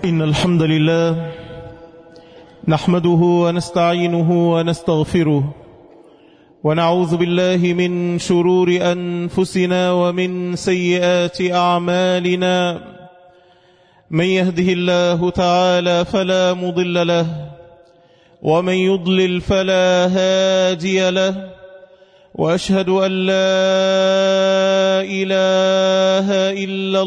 إن الحمد لله نحمده ونستعينه ونستغفره ونعوذ بالله من شرور أنفسنا ومن سيئات أعمالنا من يهده الله تعالى فلا مضل له ومن يضلل فلا هادي له وأشهد أن لا إله إلا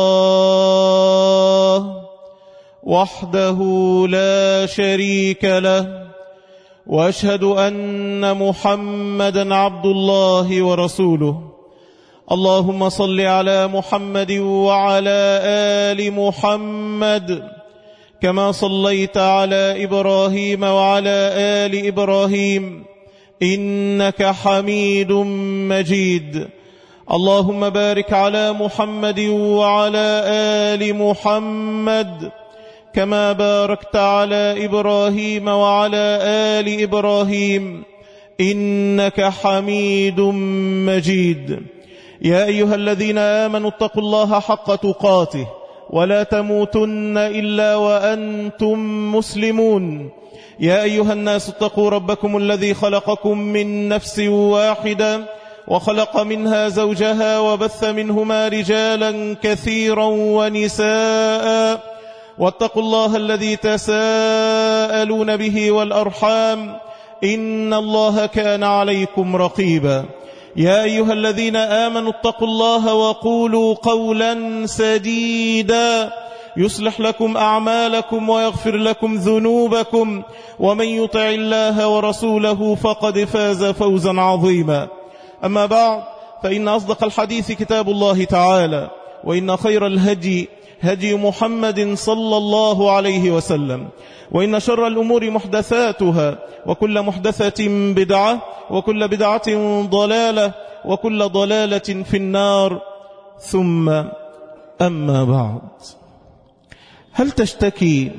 الله وحده لا شريك له وأشهد أن محمدا عبد الله ورسوله اللهم صل على محمد وعلى آل محمد كما صليت على إبراهيم وعلى آل إبراهيم إنك حميد مجيد اللهم بارك على محمد وعلى آل محمد كما باركت على إبراهيم وعلى آل إبراهيم إنك حميد مجيد يا أيها الذين آمنوا اتقوا الله حق تقاته ولا تموتن إلا وأنتم مسلمون يا أيها الناس اتقوا ربكم الذي خلقكم من نفس واحدة وخلق منها زوجها وبث منهما رجالا كثيرا ونساء واتقوا الله الذي تساءلون به والأرحام إن الله كان عليكم رقيبا يا أيها الذين آمنوا اتقوا الله وقولوا قولا سديدا يصلح لكم أعمالكم ويغفر لكم ذنوبكم ومن يطع الله ورسوله فقد فاز فوزا عظيما أما بعد فإن أصدق الحديث كتاب الله تعالى وإن خير الهدي هدي محمد صلى الله عليه وسلم وإن شر الأمور محدثاتها وكل محدثة بدعة وكل بدعة ضلالة وكل ضلالة في النار ثم أما بعد هل تشتكي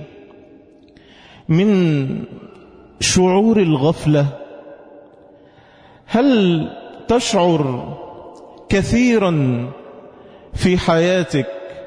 من شعور الغفلة هل تشعر كثيرا في حياتك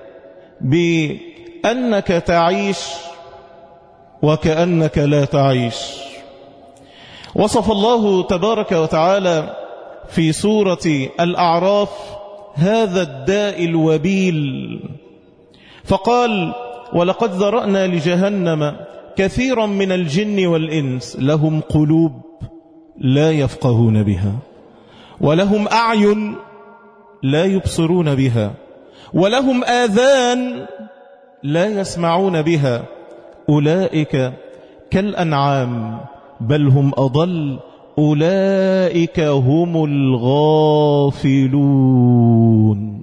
بأنك تعيش وكأنك لا تعيش وصف الله تبارك وتعالى في سورة الأعراف هذا الداء الوبيل فقال ولقد ذرأنا لجهنم كثيرا من الجن والإنس لهم قلوب لا يفقهون بها ولهم أعين لا يبصرون بها ولهم آذان لا يسمعون بها أولئك كالأنعام بل هم أضل أولئك هم الغافلون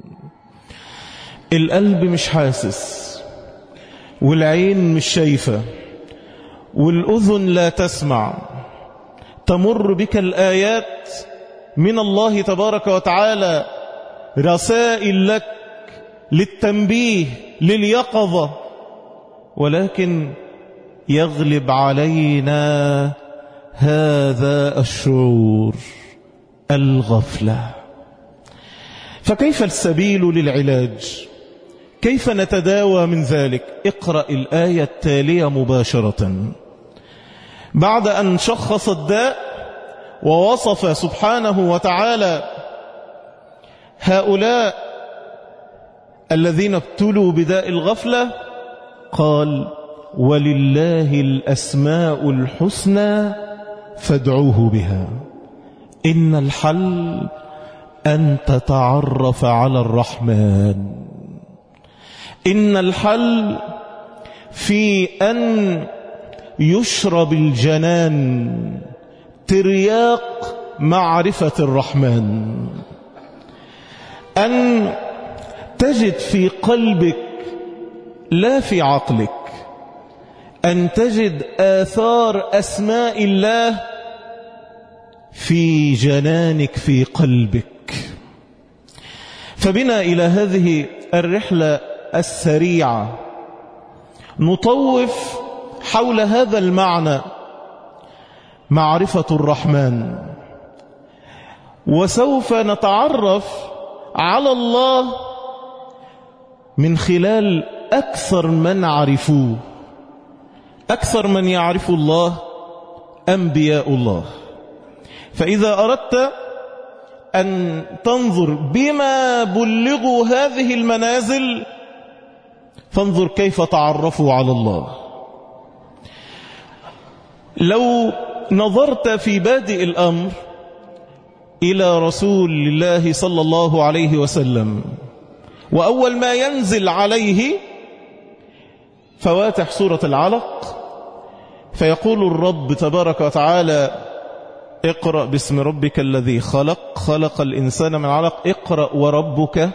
القلب مش حاسس والعين مش شايفة والأذن لا تسمع تمر بك الآيات من الله تبارك وتعالى رسائل لك للتنبيه لليقظة ولكن يغلب علينا هذا الشعور الغفلة فكيف السبيل للعلاج كيف نتداوى من ذلك اقرأ الآية التالية مباشرة بعد أن شخص الداء ووصف سبحانه وتعالى هؤلاء الذين ابتلوا بداء الغفلة قال ولله الأسماء الحسنى فادعوه بها إن الحل أن تتعرف على الرحمن إن الحل في أن يشرب الجنان ترياق معرفة الرحمن أن تجد في قلبك لا في عقلك أن تجد آثار أسماء الله في جنانك في قلبك فبنا إلى هذه الرحلة السريعة نطوف حول هذا المعنى معرفة الرحمن وسوف نتعرف على الله من خلال أكثر من عرفوه أكثر من يعرف الله أنبياء الله فإذا أردت أن تنظر بما بلغوا هذه المنازل فانظر كيف تعرفوا على الله لو نظرت في بادئ الأمر إلى رسول الله صلى الله عليه وسلم وأول ما ينزل عليه فواتح سورة العلق فيقول الرب تبارك وتعالى اقرأ باسم ربك الذي خلق خلق الإنسان من علق اقرأ وربك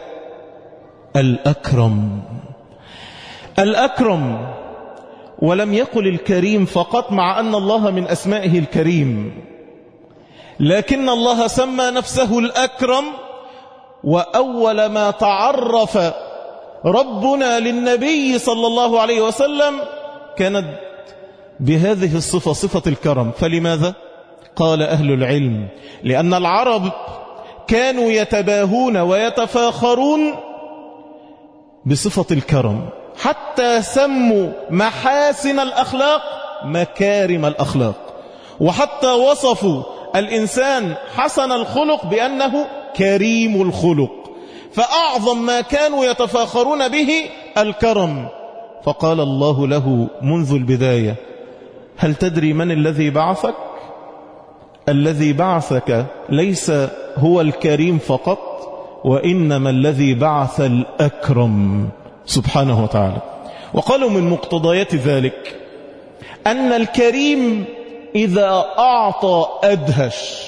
الأكرم الأكرم ولم يقل الكريم فقط مع أن الله من أسمائه الكريم لكن الله سمى نفسه الأكرم وأول ما تعرف ربنا للنبي صلى الله عليه وسلم كانت بهذه الصفة صفة الكرم فلماذا؟ قال أهل العلم لأن العرب كانوا يتباهون ويتفاخرون بصفة الكرم حتى سموا محاسن الأخلاق مكارم الأخلاق وحتى وصفوا الإنسان حسن الخلق بأنه كريم الخلق فأعظم ما كانوا يتفاخرون به الكرم فقال الله له منذ البداية هل تدري من الذي بعثك الذي بعثك ليس هو الكريم فقط وإنما الذي بعث الأكرم سبحانه وتعالى وقالوا من مقتضيات ذلك أن الكريم إذا أعطى أدهش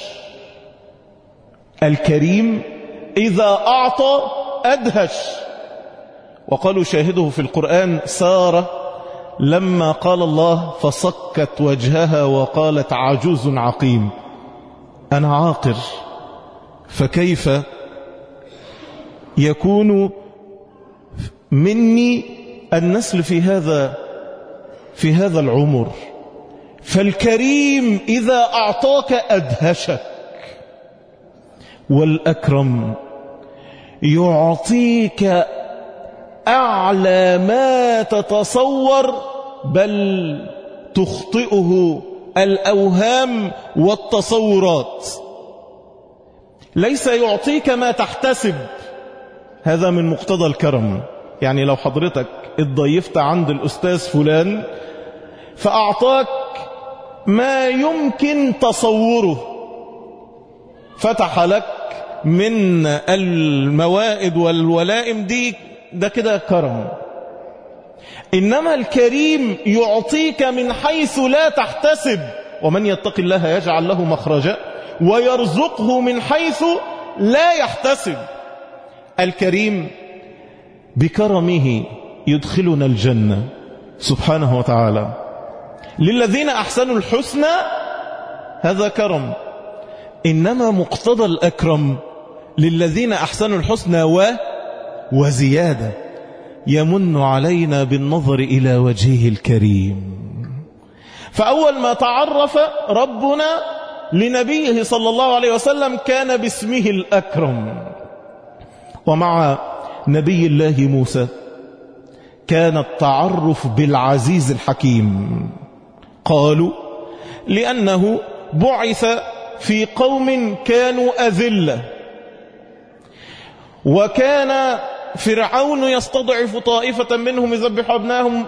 الكريم إذا أعطى أدهش وقالوا شاهده في القرآن سارة لما قال الله فصكت وجهها وقالت عجوز عقيم أنا عاقر فكيف يكون مني النسل في هذا في هذا العمر فالكريم إذا أعطاك أدهشك والأكرم يعطيك أعلى ما تتصور بل تخطئه الأوهام والتصورات ليس يعطيك ما تحتسب هذا من مقتضى الكرم يعني لو حضرتك اتضيفت عند الأستاذ فلان فأعطاك ما يمكن تصوره فتح لك من الموائد والولائم دي ده كده كرم إنما الكريم يعطيك من حيث لا تحتسب ومن يتق الله يجعل له مخرجا ويرزقه من حيث لا يحتسب الكريم بكرمه يدخلنا الجنة سبحانه وتعالى للذين أحسنوا الحسنى هذا كرم إنما مقتضى الأكرم للذين أحسنوا الحسنى و وزيادة يمن علينا بالنظر إلى وجهه الكريم فأول ما تعرف ربنا لنبيه صلى الله عليه وسلم كان باسمه الأكرم ومع نبي الله موسى كان التعرف بالعزيز الحكيم قالوا لأنه بعث في قوم كانوا أذلة وكان فرعون يستضعف طائفة منهم يذبح أبناهم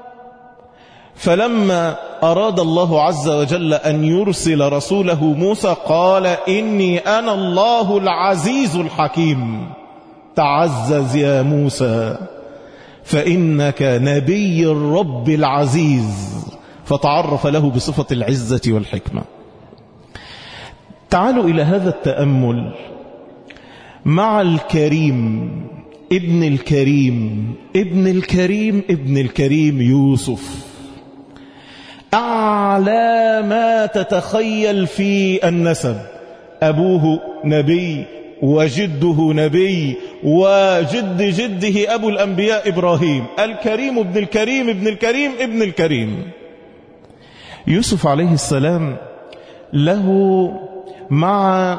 فلما أراد الله عز وجل أن يرسل رسوله موسى قال إني أنا الله العزيز الحكيم تعزز يا موسى فإنك نبي الرب العزيز فتعرف له بصفة العزة والحكمة تعالوا إلى هذا التأمل مع الكريم ابن الكريم ابن الكريم ابن الكريم يوسف أعلى ما تتخيل في النسب أبوه نبي وجده نبي وجد جده أبو الأنبياء إبراهيم الكريم ابن الكريم ابن الكريم ابن الكريم يوسف عليه السلام له مع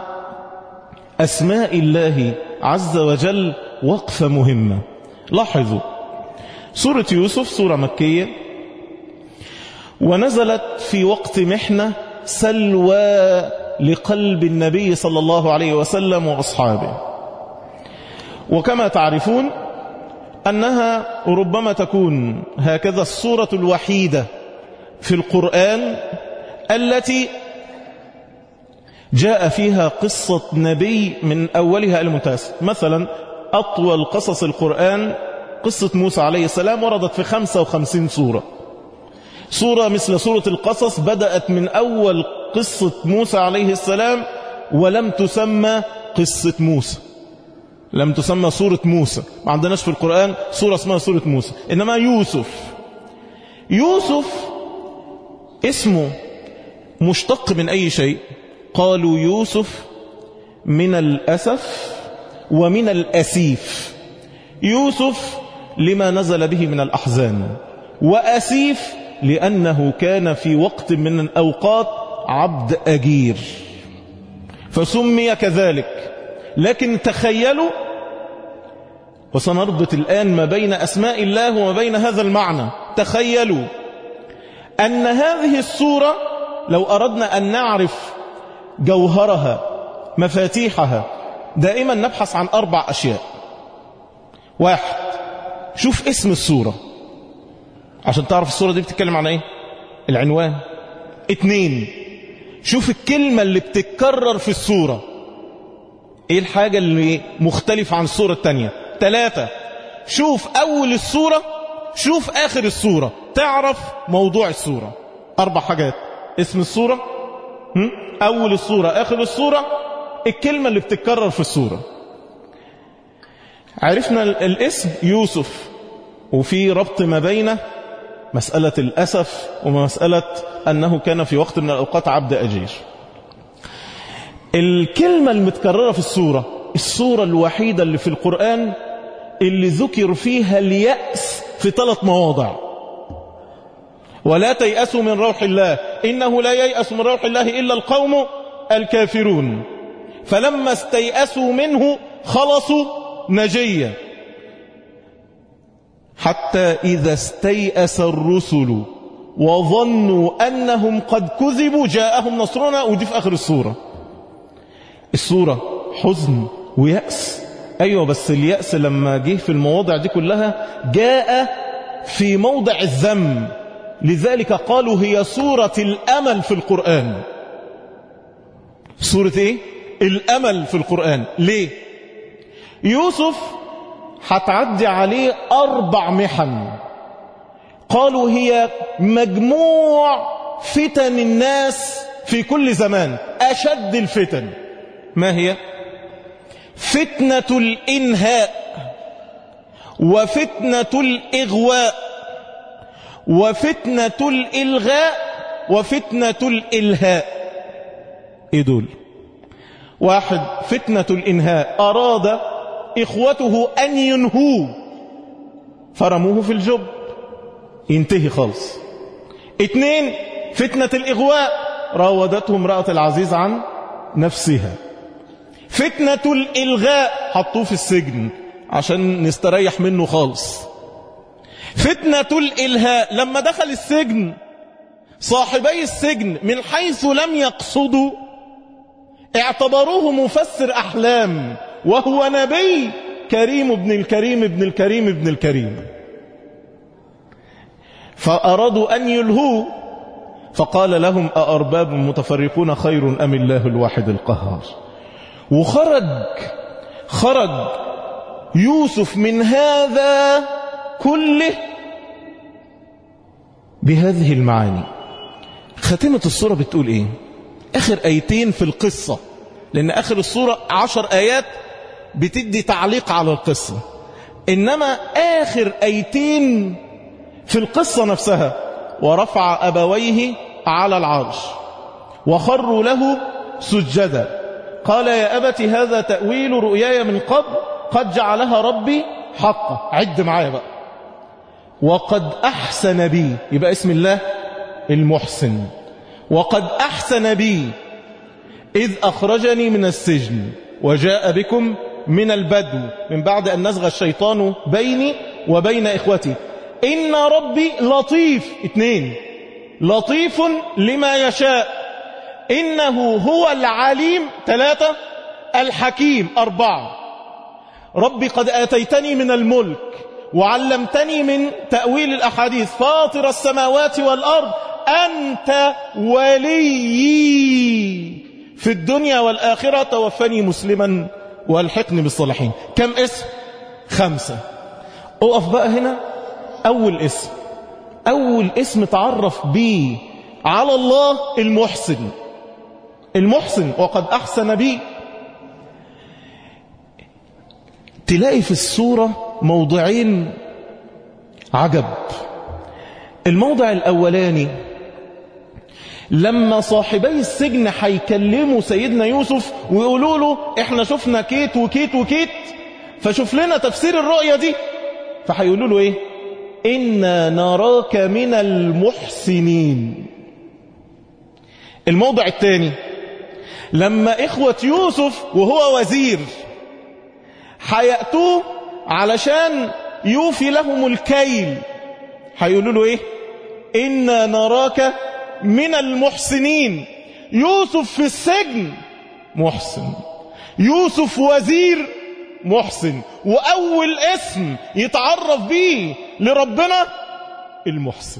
أسماء الله عز وجل وقفة مهمة لاحظوا سورة يوسف سورة مكية ونزلت في وقت محنة سلوى لقلب النبي صلى الله عليه وسلم وأصحابه وكما تعرفون أنها ربما تكون هكذا الصورة الوحيدة في القرآن التي جاء فيها قصة نبي من أولها المنتهى مثلا أطول قصص القرآن قصة موسى عليه السلام وردت في 55 سورة سورة مثل سورة القصص بدأت من أول قصة موسى عليه السلام ولم تسمى قصة موسى لم تسمى سورة موسى ما عندناش في القرآن سورة اسمها سورة موسى إنما يوسف يوسف اسمه مشتق من أي شيء قالوا يوسف من الأسف ومن الأسيف يوسف لما نزل به من الأحزان وأسيف لأنه كان في وقت من الأوقات عبد أجير فسمي كذلك لكن تخيلوا وسنربط الآن ما بين أسماء الله وما بين هذا المعنى تخيلوا أن هذه السورة لو أردنا أن نعرف جوهرها مفاتيحها دائما نبحث عن أربع أشياء واحد شوف اسم السورة عشان تعرف السورة دي بتتكلم عن ايه العنوان اتنين شوف الكلمة اللي بتتكرر في السورة ايه الحاجة اللي مختلفة عن السورة التانية تلاتة شوف اول السورة شوف اخر السورة تعرف موضوع السورة اربع حاجات اسم السورة هم؟ اول السورة اخر السورة الكلمة اللي بتتكرر في السورة عرفنا الاسم يوسف وفي ربط ما بين مسألة الأسف ومسألة أنه كان في وقت من الأوقات عبد أجير الكلمة المتكررة في السورة السورة الوحيدة اللي في القرآن اللي ذكر فيها اليأس في ثلاث مواضع ولا تيأسوا من روح الله إنه لا ييأس من روح الله إلا القوم الكافرون فلما استيأسوا منه خلصوا نجيا حتى إذا استيأس الرسل وظنوا أنهم قد كذبوا جاءهم نصرنا ودي في آخر السورة السورة حزن ويأس أيوة بس اليأس لما جه في المواضع دي كلها جاء في موضع الذم لذلك قالوا هي سورة الأمل في القرآن سورة ايه الأمل في القرآن ليه يوسف هتعدي عليه أربع محن قالوا هي مجموع فتن الناس في كل زمان أشد الفتن ما هي فتنة الإنهاء وفتنة الإغواء وفتنة الإلغاء وفتنة الإلهاء إيه دول واحد فتنة الإنهاء أراد إخوته أن ينهوه فرموه في الجب ينتهي خالص اتنين فتنة الإغواء راودته امرأة العزيز عن نفسها فتنة الإلغاء حطوه في السجن عشان نستريح منه خالص فتنة الإلهاء لما دخل السجن صاحبي السجن من حيث لم يقصدوا اعتبروه مفسر أحلام وهو نبي كريم ابن الكريم ابن الكريم ابن الكريم فأرادوا أن يلهوه فقال لهم أأرباب متفرقون خير أم الله الواحد القهار وخرج خرج يوسف من هذا كله بهذه المعاني خاتمة الصورة بتقول ايه اخر ايتين في القصة لان اخر الصورة عشر ايات بتدي تعليق على القصة انما اخر ايتين في القصة نفسها ورفع ابويه على العرش وخروا له سجدا قال يا أبت هذا تأويل رؤياي من قبل قد جعلها ربي حقا عد معايا بقى وقد أحسن بي يبقى اسم الله المحسن وقد أحسن بي إذ أخرجني من السجن وجاء بكم من البدو من بعد أن نزغ الشيطان بيني وبين إخوتي إن ربي لطيف اثنين لطيف لما يشاء إنه هو العليم ثلاثة الحكيم أربعة ربي قد آتيتني من الملك وعلمتني من تأويل الأحاديث فاطر السماوات والأرض أنت ولي في الدنيا والآخرة توفني مسلما والحقني بالصالحين كم اسم خمسة اقف بقى هنا أول اسم أول اسم تعرف به على الله المحسن المحسن وقد أحسن بي تلاقي في السورة موضعين عجب الموضع الأولاني لما صاحبي السجن هيكلموا سيدنا يوسف ويقولوا له احنا شفنا كيت وكيت وكيت فشوف لنا تفسير الرؤية دي فهيقولوا له ايه إنا نراك من المحسنين الموضع الثاني لما إخوة يوسف وهو وزير هيأتوه علشان يوفي لهم الكيل هيقولوا له ايه إنا نراك من المحسنين يوسف في السجن محسن يوسف وزير محسن وأول اسم يتعرف به لربنا المحسن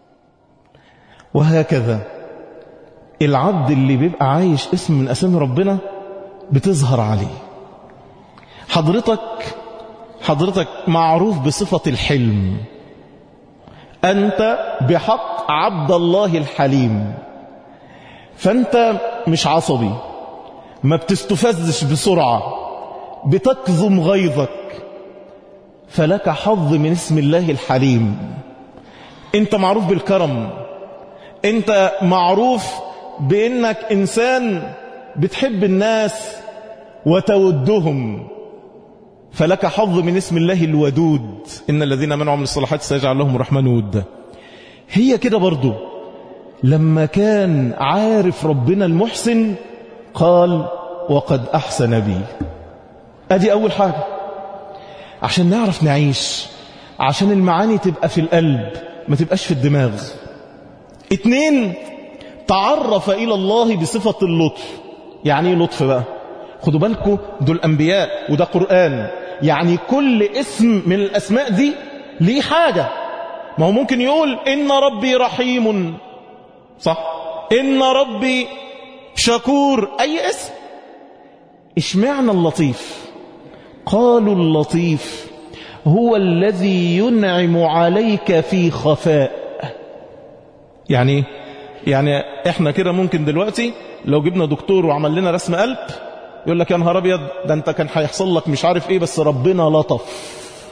وهكذا العبد اللي بيبقى عايش اسم من أسامي ربنا بتظهر عليه حضرتك حضرتك معروف بصفة الحلم أنت بحق عبد الله الحليم فأنت مش عصبي ما بتستفزش بسرعة بتكظم غيظك فلك حظ من اسم الله الحليم انت معروف بالكرم انت معروف بانك انسان بتحب الناس وتودهم فلك حظ من اسم الله الودود إن الذين منعوا من الصلاحات سيجعل لهم الرحمن ودا هي كده برضو لما كان عارف ربنا المحسن قال وقد أحسن بي أدي أول حاجة عشان نعرف نعيش عشان المعاني تبقى في القلب ما تبقاش في الدماغ اتنين تعرف إلى الله بصفة اللطف يعني ايه لطف بقى خدوا بالكم دول أنبياء وده قرآن يعني كل اسم من الأسماء دي ليه حاجة ما هو ممكن يقول إن ربي رحيم صح إن ربي شكور أي اسم اشمعنى اللطيف قالوا اللطيف هو الذي ينعم عليك في خفاء يعني يعني احنا كده ممكن دلوقتي لو جبنا دكتور وعمل لنا رسم قلب يقول لك يا نهار ابيض ده انت كان هيحصل لك مش عارف ايه بس ربنا لطف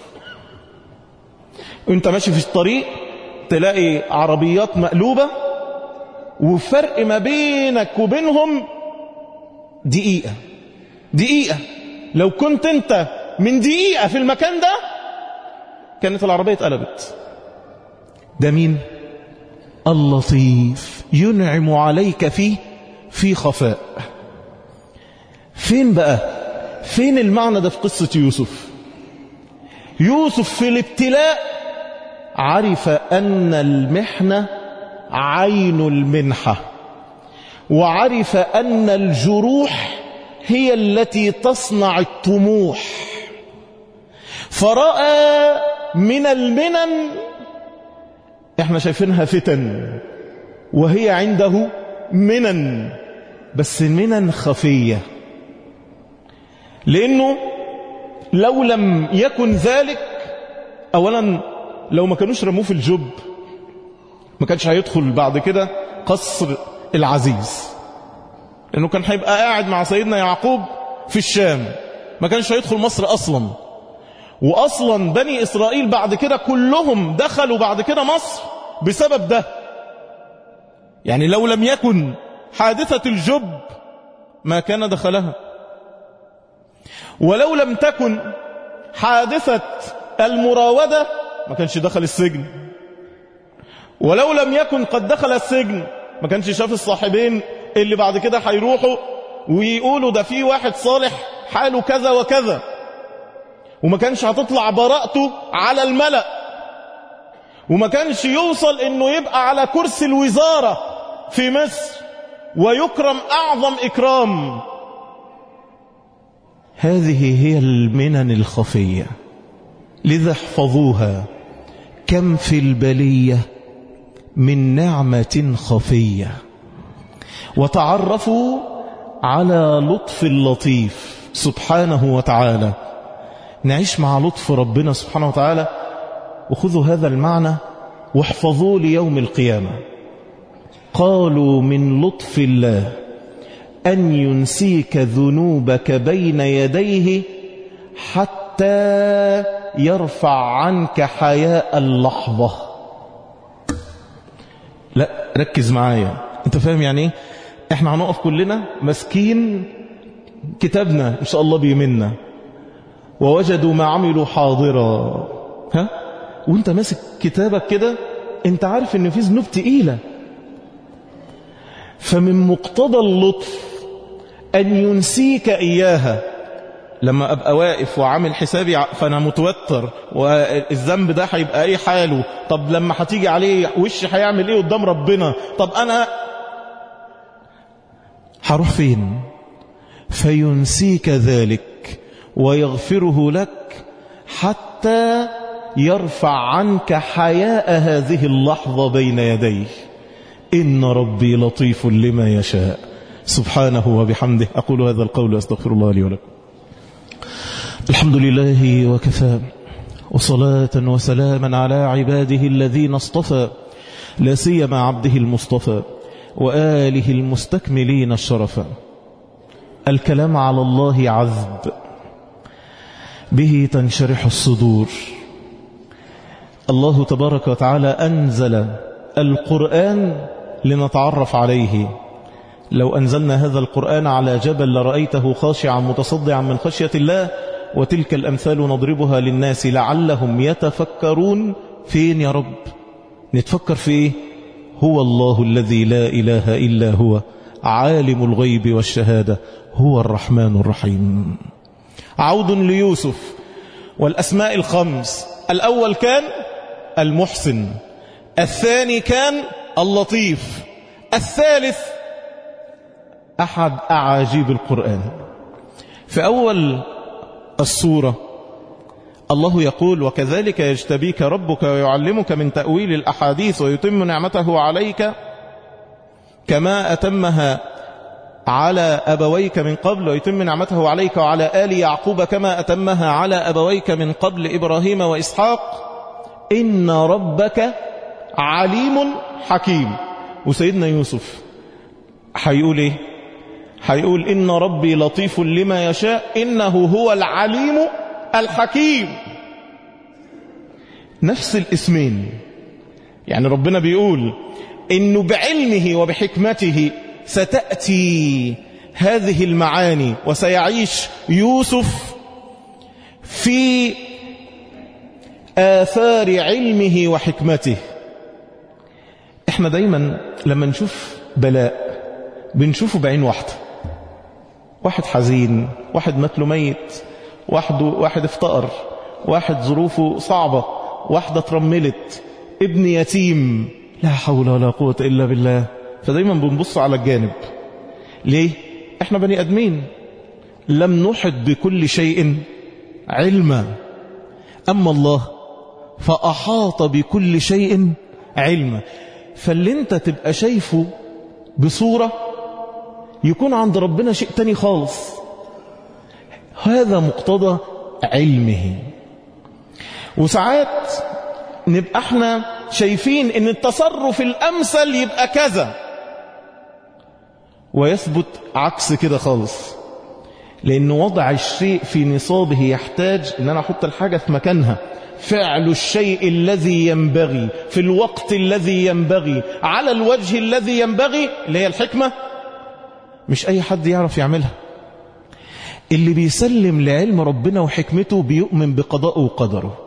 وانت ماشي في الطريق تلاقي عربيات مقلوبة وفرق ما بينك وبينهم دقيقة دقيقة لو كنت انت من دقيقة في المكان ده كانت العربية اتقلبت ده مين اللطيف ينعم عليك فيه في خفاء فين بقى فين المعنى ده في قصة يوسف يوسف في الابتلاء عرف أن المحنة عين المنحة وعرف أن الجروح هي التي تصنع الطموح فرأى من المنن احنا شايفينها فتن وهي عنده منن بس منن خفيه لأنه لو لم يكن ذلك أولا لو ما كانوش رموه في الجب ما كانش هيدخل بعد كده قصر العزيز لأنه كان هيبقى قاعد مع سيدنا يعقوب في الشام ما كانش هيدخل مصر أصلا وأصلا بني إسرائيل بعد كده كلهم دخلوا بعد كده مصر بسبب ده يعني لو لم يكن حادثة الجب ما كان دخلها ولو لم تكن حادثة المراودة ما كانش دخل السجن ولو لم يكن قد دخل السجن ما كانش شاف الصاحبين اللي بعد كده هيروحوا ويقولوا ده في واحد صالح حاله كذا وكذا وما كانش هتطلع براءته على الملأ وما كانش يوصل انه يبقى على كرسي الوزارة في مصر ويكرم اعظم اكرام هذه هي المنن الخفية لذا احفظوها كم في البلية من نعمة خفية وتعرفوا على لطف اللطيف سبحانه وتعالى نعيش مع لطف ربنا سبحانه وتعالى وخذوا هذا المعنى واحفظوه ليوم القيامة قالوا من لطف الله أن ينسيك ذنوبك بين يديه حتى يرفع عنك حياء اللحظة لا ركز معايا انت فاهم يعني ايه احنا هنقف كلنا مسكين كتابنا ان شاء الله بيمنا ووجدوا ما عملوا حاضرا ها وانت ماسك كتابك كده انت عارف ان في ذنوب تقيله فمن مقتضى اللطف ان ينسيك اياها لما ابقى واقف وعامل حسابي فانا متوتر والذنب ده هيبقى ايه حاله طب لما هتيجي عليه وشي هيعمل ايه قدام ربنا طب انا هروح فين فينسيك ذلك ويغفره لك حتى يرفع عنك حياء هذه اللحظة بين يديه إن ربي لطيف لما يشاء سبحانه وبحمده أقول هذا القول أستغفر الله لي ولكم الحمد لله وكفى وصلاة وسلاما على عباده الذين اصطفى لا سيما عبده المصطفى وآله المستكملين الشرفا الكلام على الله عذب به تنشرح الصدور الله تبارك وتعالى أنزل القرآن لنتعرف عليه لو أنزلنا هذا القرآن على جبل لرأيته خاشعا متصدعا من خشية الله وتلك الأمثال نضربها للناس لعلهم يتفكرون فين يا رب نتفكر في إيه هو الله الذي لا إله إلا هو عالم الغيب والشهادة هو الرحمن الرحيم عود ليوسف والأسماء الخمس الأول كان المحسن الثاني كان اللطيف الثالث أحد أعاجيب القرآن في أول السورة الله يقول وكذلك يجتبيك ربك ويعلمك من تأويل الأحاديث ويتم نعمته عليك كما أتمها على أبويك من قبل ويتم نعمته عليك وعلى آل يعقوب كما أتمها على أبويك من قبل إبراهيم وإسحاق إن ربك عليم حكيم وسيدنا يوسف هيقول إيه هيقول إن ربي لطيف لما يشاء إنه هو العليم الحكيم نفس الاسمين يعني ربنا بيقول إنه بعلمه وبحكمته ستأتي هذه المعاني وسيعيش يوسف في آثار علمه وحكمته احنا دايما لما نشوف بلاء بنشوفه بعين واحدة واحد حزين واحد مات له ميت واحد, واحد افتقر واحد ظروفه صعبة واحدة ترملت ابن يتيم لا حول ولا قوة إلا بالله فدايما بنبص على الجانب ليه احنا بني ادمين لم نحط بكل شيء علما اما الله فاحاط بكل شيء علما فاللي انت تبقى شايفه بصورة يكون عند ربنا شيء تاني خالص هذا مقتضى علمه وساعات نبقى احنا شايفين ان التصرف الامثل يبقى كذا ويثبت عكس كده خالص لأن وضع الشيء في نصابه يحتاج أن أنا أحط الحاجة في مكانها فعل الشيء الذي ينبغي في الوقت الذي ينبغي على الوجه الذي ينبغي اللي هي الحكمة مش أي حد يعرف يعملها اللي بيسلم لعلم ربنا وحكمته بيؤمن بقضاءه وقدره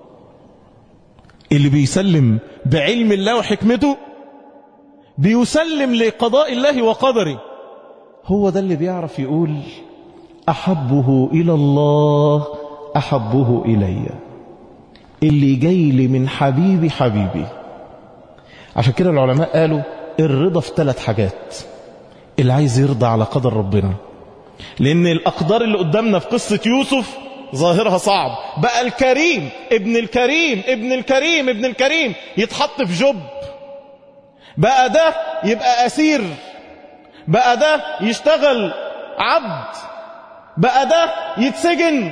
اللي بيسلم بعلم الله وحكمته بيسلم لقضاء الله وقدره هو ده اللي بيعرف يقول أحبه إلى الله أحبه إلي اللي جاي لي من حبيبي حبيبي عشان كده العلماء قالوا الرضا في ثلاث حاجات اللي عايز يرضى على قدر ربنا لأن الأقدار اللي قدامنا في قصة يوسف ظاهرها صعب بقى الكريم ابن الكريم ابن الكريم ابن الكريم يتحط في جب بقى ده يبقى أسير بقى ده يشتغل عبد بقى ده يتسجن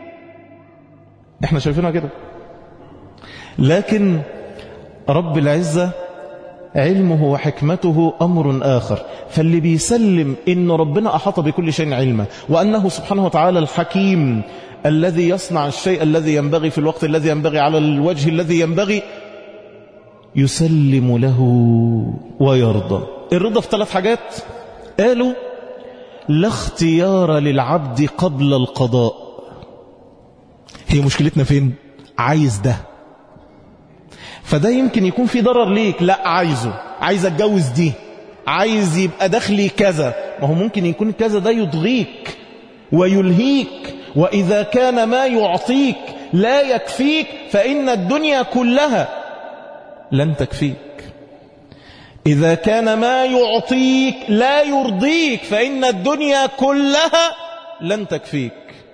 احنا شايفينها كده لكن رب العزة علمه وحكمته أمر آخر فاللي بيسلم إن ربنا أحاط بكل شيء علما وأنه سبحانه وتعالى الحكيم الذي يصنع الشيء الذي ينبغي في الوقت الذي ينبغي على الوجه الذي ينبغي يسلم له ويرضى الرضا في ثلاث حاجات قالوا لا اختيار للعبد قبل القضاء هي مشكلتنا فين عايز ده فده يمكن يكون في ضرر ليك لا عايزه عايز اتجوز دي عايز يبقى دخلي كذا ما هو ممكن يكون كذا ده يضغيك ويلهيك وإذا كان ما يعطيك لا يكفيك فإن الدنيا كلها لن تكفيك إذا كان ما يعطيك لا يرضيك فإن الدنيا كلها لن تكفيك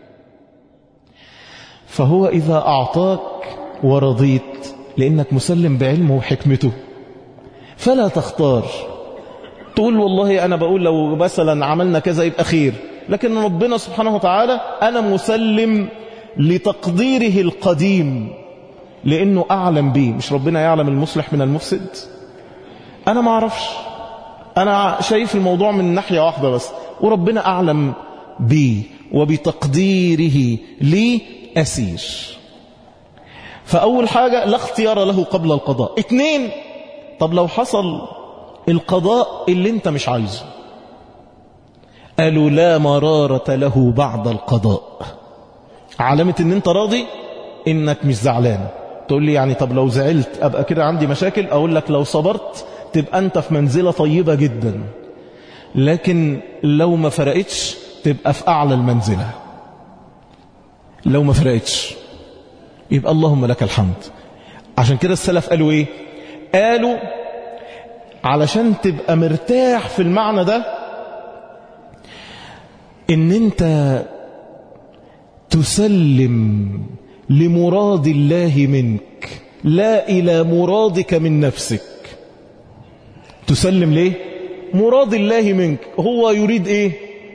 فهو إذا أعطاك ورضيت لأنك مسلم بعلمه وحكمته فلا تختار تقول والله أنا بقول لو مثلا عملنا كذا يبقى خير لكن ربنا سبحانه وتعالى أنا مسلم لتقديره القديم لأنه أعلم بي مش ربنا يعلم المصلح من المفسد أنا ما أعرفش أنا شايف الموضوع من ناحية واحدة بس وربنا أعلم بي وبتقديره لي أسير فأول حاجة لا اختيار له قبل القضاء اتنين طب لو حصل القضاء اللي انت مش عايزه قالوا لا مرارة له بعد القضاء علامة ان انت راضي انك مش زعلان تقول لي يعني طب لو زعلت ابقى كده عندي مشاكل اقول لك لو صبرت تبقى انت في منزلة طيبة جدا لكن لو ما فرقتش تبقى في اعلى المنزلة لو ما فرقتش يبقى اللهم لك الحمد عشان كده السلف قالوا ايه قالوا علشان تبقى مرتاح في المعنى ده ان انت تسلم لمراد الله منك لا الى مرادك من نفسك تسلم ليه مراد الله منك هو يريد ايه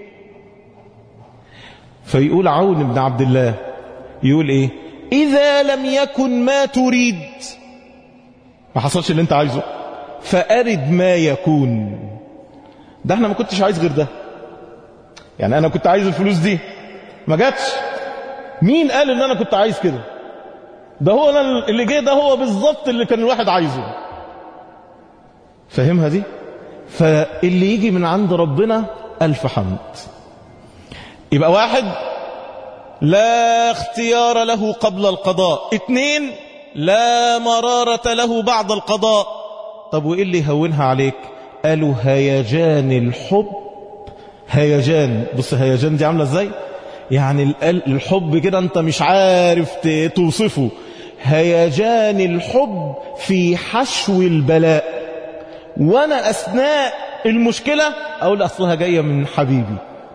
فيقول عون بن عبد الله يقول ايه اذا لم يكن ما تريد ما حصلش اللي انت عايزه فأرد ما يكون ده احنا ما كنتش عايز غير ده يعني انا كنت عايز الفلوس دي ما جاتش مين قال ان انا كنت عايز كده ده هو أنا اللي جه ده هو بالظبط اللي كان الواحد عايزه فاهمها دي فاللي يجي من عند ربنا ألف حمد يبقى واحد لا اختيار له قبل القضاء اثنين لا مرارة له بعد القضاء طب وإيه اللي يهونها عليك قالوا هيجان الحب هيجان بص هيجان دي عاملة ازاي يعني الحب كده انت مش عارف توصفه هيجان الحب في حشو البلاء وانا اثناء المشكلة اقول اصلها جاية من حبيبي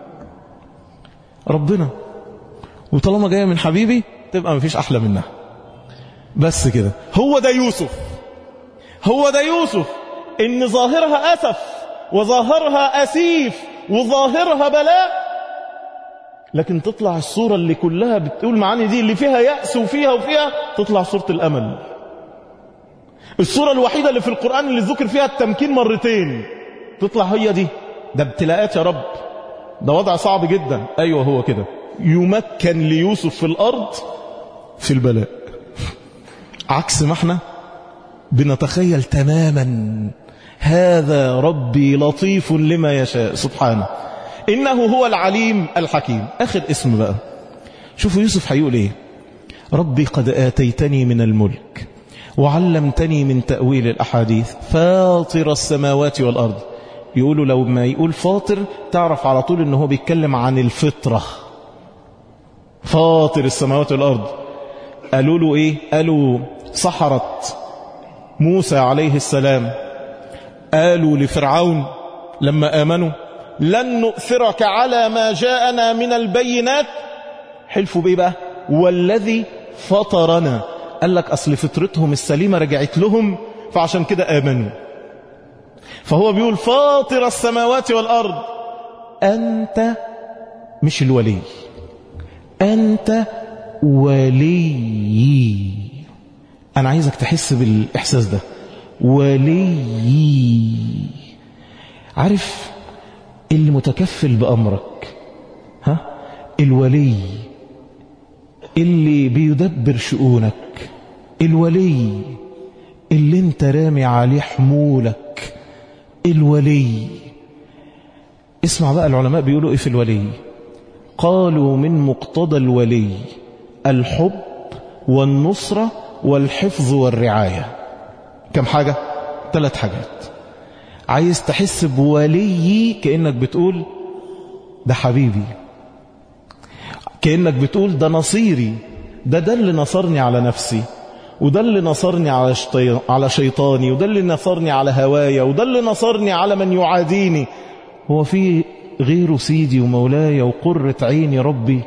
ربنا وطالما جاية من حبيبي تبقى مفيش احلى منها بس كده هو ده يوسف هو ده يوسف ان ظاهرها اسف وظاهرها اسيف وظاهرها بلاء لكن تطلع الصورة اللي كلها بتقول معاني دي اللي فيها يأس وفيها وفيها تطلع صورة الأمل الصورة الوحيدة اللي في القرآن اللي ذكر فيها التمكين مرتين تطلع هي دي ده ابتلاءات يا رب ده وضع صعب جدا أيوة هو كده يمكن ليوسف في الأرض في البلاء عكس ما احنا بنتخيل تماما هذا ربي لطيف لما يشاء سبحانه إنه هو العليم الحكيم آخر اسم بقى شوفوا يوسف هيقول إيه ربي قد آتيتني من الملك وعلمتني من تأويل الأحاديث فاطر السماوات والأرض يقولوا لو ما يقول فاطر تعرف على طول إنه هو بيتكلم عن الفطرة فاطر السماوات والأرض قالوا له ايه قالوا سحرة موسى عليه السلام قالوا لفرعون لما آمنوا لن نؤثرك على ما جاءنا من البينات حلفوا بيه بقى والذي فطرنا قال لك أصل فطرتهم السليمة رجعت لهم فعشان كده آمنوا فهو بيقول فاطر السماوات والأرض أنت مش الولي أنت ولي أنا عايزك تحس بالإحساس ده ولي عارف اللي متكفل بأمرك ها الولي اللي بيدبر شؤونك الولي اللي انت رامي عليه حمولك الولي اسمع بقى العلماء بيقولوا ايه في الولي قالوا من مقتضى الولي الحب والنصرة والحفظ والرعاية كم حاجة ثلاث حاجات عايز تحس بولي كأنك بتقول ده حبيبي كأنك بتقول ده نصيري ده ده اللي نصرني على نفسي وده اللي نصرني على شطي... على شيطاني وده اللي نصرني على هوايا وده اللي نصرني على من يعاديني هو في غير سيدي ومولاي وقرة عيني ربي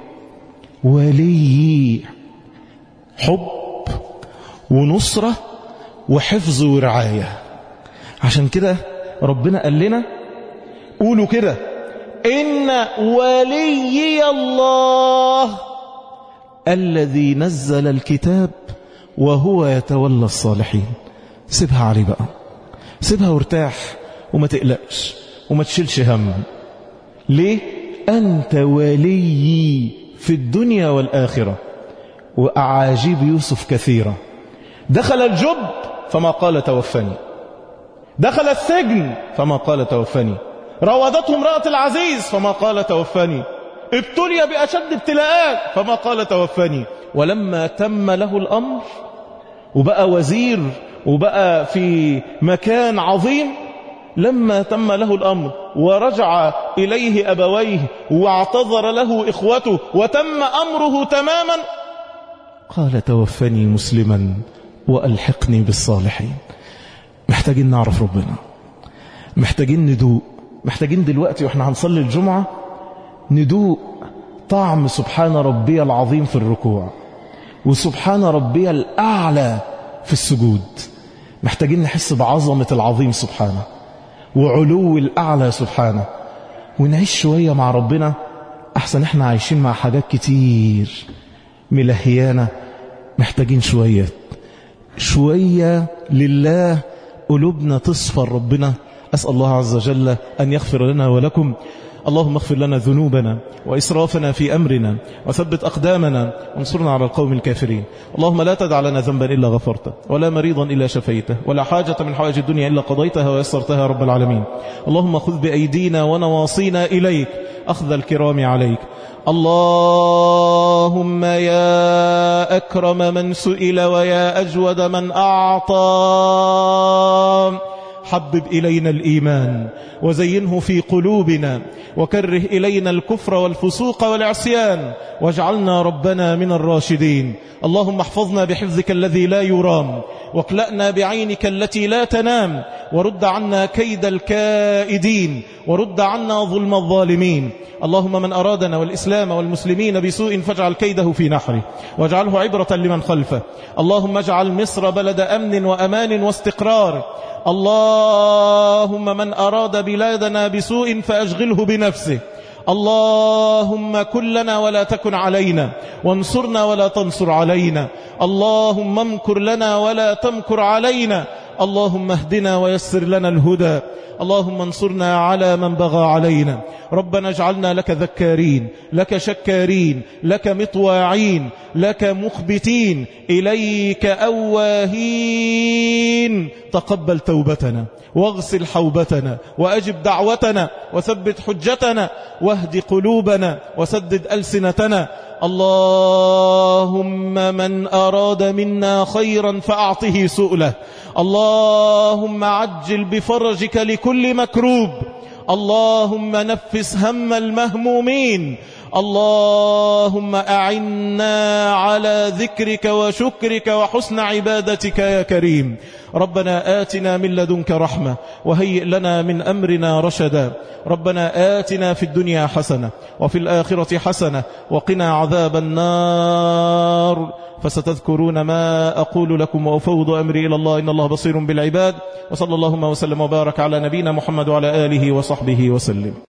ولي حب ونصرة وحفظ ورعاية عشان كده ربنا قال لنا قولوا كده إن ولي الله الذي نزل الكتاب وهو يتولى الصالحين سيبها عليه بقى سيبها وارتاح وما تقلقش وما تشيلش هم ليه أنت ولي في الدنيا والآخرة وأعاجيب يوسف كثيرة دخل الجب فما قال توفني دخل السجن فما قال توفني راودته امرأة العزيز فما قال توفني ابتلي بأشد ابتلاءات فما قال توفني ولما تم له الأمر وبقى وزير وبقى في مكان عظيم لما تم له الأمر ورجع إليه أبويه واعتذر له إخوته وتم أمره تماما قال توفني مسلما وألحقني بالصالحين محتاجين نعرف ربنا محتاجين ندوق محتاجين دلوقتي واحنا هنصلي الجمعة ندوق طعم سبحان ربي العظيم في الركوع وسبحان ربي الأعلى في السجود محتاجين نحس بعظمة العظيم سبحانه وعلو الأعلى سبحانه ونعيش شوية مع ربنا أحسن احنا عايشين مع حاجات كتير ملهيانا محتاجين شوية شوية لله قلوبنا تصفر ربنا أسأل الله عز وجل أن يغفر لنا ولكم اللهم اغفر لنا ذنوبنا وإسرافنا في أمرنا وثبت أقدامنا وانصرنا على القوم الكافرين اللهم لا تدع لنا ذنبا إلا غفرته ولا مريضا إلا شفيته ولا حاجة من حوائج الدنيا إلا قضيتها ويسرتها رب العالمين اللهم خذ بأيدينا ونواصينا إليك أخذ الكرام عليك اللهم يا أكرم من سئل ويا أجود من أعطى حبب إلينا الإيمان وزينه في قلوبنا وكره إلينا الكفر والفسوق والعصيان واجعلنا ربنا من الراشدين اللهم احفظنا بحفظك الذي لا يرام واكلأنا بعينك التي لا تنام ورد عنا كيد الكائدين ورد عنا ظلم الظالمين اللهم من أرادنا والإسلام والمسلمين بسوء فاجعل كيده في نحره واجعله عبرة لمن خلفه اللهم اجعل مصر بلد أمن وأمان واستقرار اللهم من أراد بلادنا بسوء فأشغله بنفسه اللهم كن لنا ولا تكن علينا وانصرنا ولا تنصر علينا اللهم امكر لنا ولا تمكر علينا اللهم اهدنا ويسر لنا الهدى اللهم انصرنا على من بغى علينا ربنا اجعلنا لك ذكارين لك شكارين لك مطواعين لك مخبتين إليك أواهين تقبل توبتنا واغسل حوبتنا وأجب دعوتنا وثبت حجتنا واهد قلوبنا وسدد ألسنتنا اللهم من أراد منا خيرا فأعطه سؤله اللهم عجل بفرجك لكل مكروب اللهم نفس هم المهمومين اللهم أعنا على ذكرك وشكرك وحسن عبادتك يا كريم ربنا آتنا من لدنك رحمة وهيئ لنا من أمرنا رشدا ربنا آتنا في الدنيا حسنة وفي الآخرة حسنة وقنا عذاب النار فستذكرون ما أقول لكم وأفوض أمري إلى الله إن الله بصير بالعباد وصلى اللهم وسلم وبارك على نبينا محمد وعلى آله وصحبه وسلم